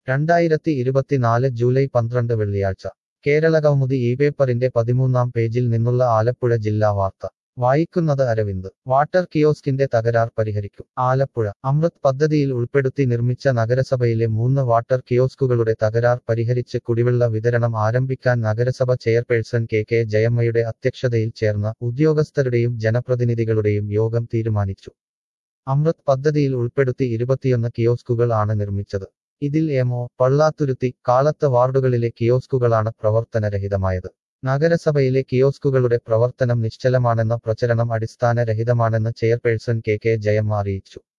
രണ്ടായിരത്തി ഇരുപത്തിനാല് ജൂലൈ പന്ത്രണ്ട് വെള്ളിയാഴ്ച കേരളകൗമുദി ഈ പേപ്പറിന്റെ പതിമൂന്നാം പേജിൽ നിന്നുള്ള ആലപ്പുഴ ജില്ലാ വാർത്ത വായിക്കുന്നത് അരവിന്ദ് വാട്ടർ കിയോസ്കിന്റെ തകരാർ പരിഹരിക്കും ആലപ്പുഴ അമൃത് പദ്ധതിയിൽ ഉൾപ്പെടുത്തി നിർമ്മിച്ച നഗരസഭയിലെ മൂന്ന് വാട്ടർ കിയോസ്കുകളുടെ തകരാർ പരിഹരിച്ച് കുടിവെള്ള വിതരണം ആരംഭിക്കാൻ നഗരസഭ ചെയർപേഴ്സൺ കെ കെ ജയമ്മയുടെ അധ്യക്ഷതയിൽ ചേർന്ന ഉദ്യോഗസ്ഥരുടെയും ജനപ്രതിനിധികളുടെയും യോഗം തീരുമാനിച്ചു അമൃത് പദ്ധതിയിൽ ഉൾപ്പെടുത്തി ഇരുപത്തിയൊന്ന് കിയോസ്കുകൾ ആണ് നിർമ്മിച്ചത് ഇതിൽ എമോ പള്ളാത്തുരുത്തി കാളത്ത് വാർഡുകളിലെ കിയോസ്കുകളാണ് പ്രവർത്തനരഹിതമായത് നഗരസഭയിലെ കിയോസ്കുകളുടെ പ്രവർത്തനം നിശ്ചലമാണെന്ന പ്രചരണം അടിസ്ഥാനരഹിതമാണെന്ന് ചെയർപേഴ്സൺ കെ കെ ജയമ്മ അറിയിച്ചു